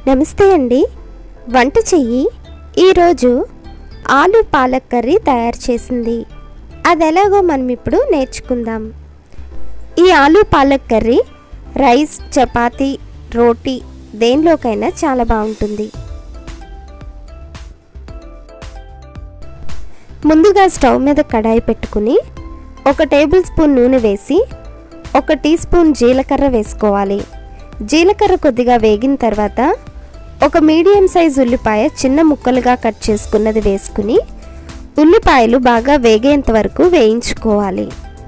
నమస్తే అండి వంట చెయ్యి ఈరోజు ఆలు పాలక్ కర్రీ తయారు చేసింది అది ఎలాగో మనం ఇప్పుడు నేర్చుకుందాం ఈ ఆలు పాలక్ కర్రీ రైస్ చపాతీ రోటీ దేనిలోకైనా చాలా బాగుంటుంది ముందుగా స్టవ్ మీద కడాయి పెట్టుకుని ఒక టేబుల్ స్పూన్ నూనె వేసి ఒక టీ స్పూన్ జీలకర్ర వేసుకోవాలి జీలకర్ర కొద్దిగా వేగిన తర్వాత ఒక మీడియం సైజ్ ఉల్లిపాయ చిన్న ముక్కలుగా కట్ చేసుకున్నది వేసుకుని ఉల్లిపాయలు బాగా వేగేంత వరకు వేయించుకోవాలి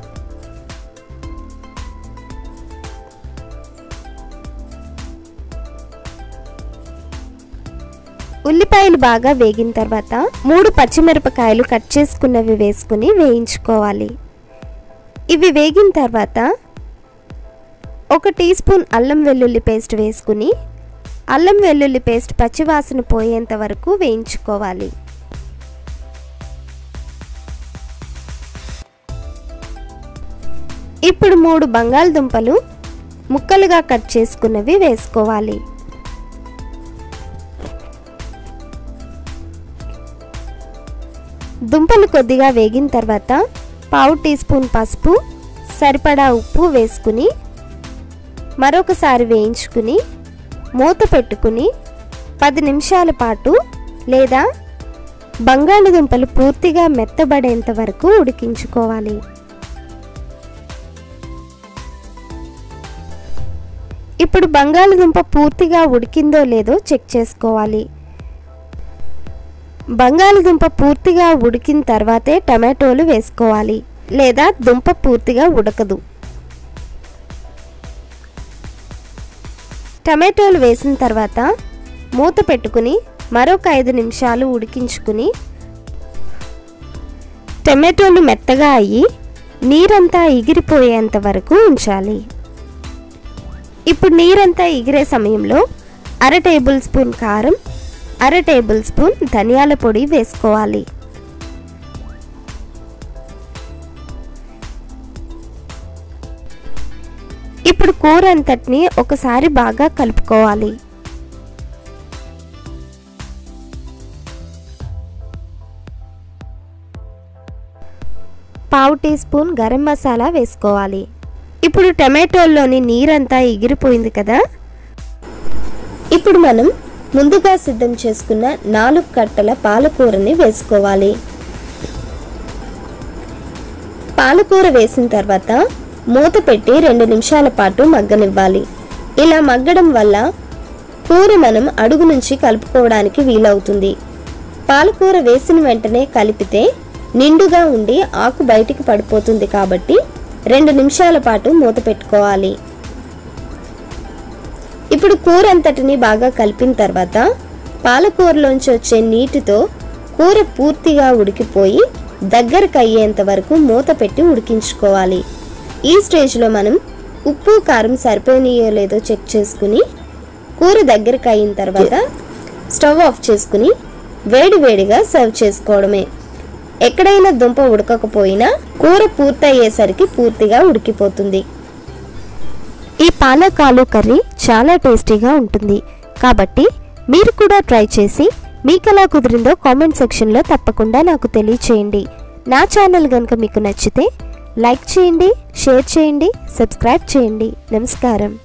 ఉల్లిపాయలు బాగా వేగిన తర్వాత మూడు పచ్చిమిరపకాయలు కట్ చేసుకున్నవి వేసుకుని వేయించుకోవాలి ఇవి వేగిన తర్వాత ఒక టీ స్పూన్ అల్లం వెల్లుల్లి పేస్ట్ వేసుకుని అల్లం వెల్లుల్లి పేస్ట్ పచ్చివాసన పోయేంత వరకు వేయించుకోవాలి ఇప్పుడు మూడు బంగాళదుంపలు ముక్కలుగా కట్ చేసుకున్నవి వేసుకోవాలి దుంపలు కొద్దిగా వేగిన తర్వాత పావు టీ స్పూన్ పసుపు సరిపడా ఉప్పు వేసుకుని మరొకసారి వేయించుకుని మూత పెట్టుకుని పది నిమిషాల పాటు లేదా బంగాళదుంపలు పూర్తిగా మెత్తబడేంత వరకు ఉడికించుకోవాలి ఇప్పుడు బంగాళదుంప పూర్తిగా ఉడికిందో లేదో చెక్ చేసుకోవాలి బంగాళదుంప పూర్తిగా ఉడికిన తర్వాతే టమాటోలు వేసుకోవాలి లేదా దుంప పూర్తిగా ఉడకదు టమాటోలు వేసిన తర్వాత మూత పెట్టుకుని మరొక ఐదు నిమిషాలు ఉడికించుకుని టమాటోలు మెత్తగా అయ్యి నీరంతా ఎగిరిపోయేంత వరకు ఉంచాలి ఇప్పుడు నీరంతా ఎగిరే సమయంలో అర టేబుల్ స్పూన్ కారం అర టేబుల్ స్పూన్ ధనియాల పొడి వేసుకోవాలి ఇప్పుడు కూర అంతటిని ఒకసారి బాగా కలుపుకోవాలి పావు టీ స్పూన్ గరం మసాలా వేసుకోవాలి ఇప్పుడు టమాటోల్లోని నీరంతా ఎగిరిపోయింది కదా ఇప్పుడు మనం ముందుగా సిద్ధం చేసుకున్న నాలుగు కట్టల పాలకూరని వేసుకోవాలి పాలకూర వేసిన తర్వాత మూత పెట్టి రెండు నిమిషాల పాటు మగ్గనివ్వాలి ఇలా మగ్గడం వల్ల కూర మనం అడుగు నుంచి కలుపుకోవడానికి వీలవుతుంది పాలకూర వేసిన వెంటనే కలిపితే నిండుగా ఉండి ఆకు బయటికి పడిపోతుంది కాబట్టి రెండు నిమిషాల పాటు మూత పెట్టుకోవాలి ఇప్పుడు కూర అంతటిని బాగా కలిపిన తర్వాత పాలకూరలోంచి వచ్చే నీటితో కూర పూర్తిగా ఉడికిపోయి దగ్గరకు అయ్యేంత వరకు మూత పెట్టి ఉడికించుకోవాలి ఈ స్టేజ్లో మనం ఉప్పు కారం సరిపోయినాయో లేదో చెక్ చేసుకుని కూర దగ్గరకు అయిన తర్వాత స్టవ్ ఆఫ్ చేసుకుని వేడి వేడిగా సర్వ్ చేసుకోవడమే ఎక్కడైనా దుంప ఉడకకపోయినా కూర పూర్తయ్యేసరికి పూర్తిగా ఉడికిపోతుంది ఈ పాలక్ ఆలు కర్రీ చాలా టేస్టీగా ఉంటుంది కాబట్టి మీరు కూడా ట్రై చేసి మీకు ఎలా కుదిరిందో కామెంట్ సెక్షన్లో తప్పకుండా నాకు తెలియచేయండి నా ఛానల్ కనుక మీకు నచ్చితే లైక్ చేయండి షేర్ చేయండి సబ్స్క్రైబ్ చేయండి నమస్కారం